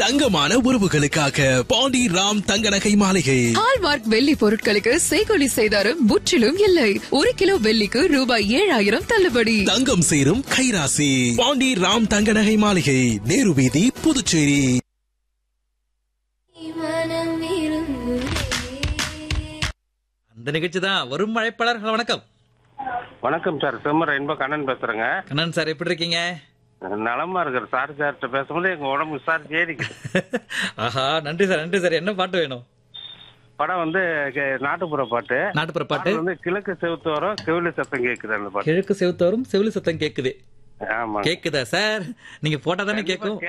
தங்கமான உறவுகளுக்காக பாண்டி ராம் தங்க நகை மாளிகை ஹால்மார்க் வெள்ளி பொருட்களுக்கு செய்கொலி செய்தாரும் முற்றிலும் இல்லை ஒரு கிலோ வெள்ளிக்கு ரூபாய் ஏழாயிரம் தள்ளுபடி தங்கம் சேரும் கைராசி பாண்டி ராம் தங்க நகை மாளிகை நேரு வீதி புதுச்சேரி அந்த நிகழ்ச்சி தான் வரும் மழைப்பாளர்கள் வணக்கம் வணக்கம் சார் செம்ம ரெயின்போ கண்ணன் பேசுறேங்க கண்ணன் சார் எப்படி இருக்கீங்க நலமா இருக்கிற சார் சார்கிட்ட பேசும்போது எங்க உடம்பு சார் ஏறிக்குது ஆஹா நன்றி சார் நன்றி சார் என்ன பாட்டு வேணும் படம் வந்து கே- நாட்டுப்புற பாட்டு நாட்டுப்புற பாட்டு பாட்டு வந்து கிழக்கு செவுத்து வரும் கிவிலி சத்தம் கேக்குது அந்த பாட்டு கிழக்கு செவுத்தோறும் செவிலி சத்தம் கேக்குது ஆமா கேக்குதா சார் நீங்க போட்டா தானே கேட்கும்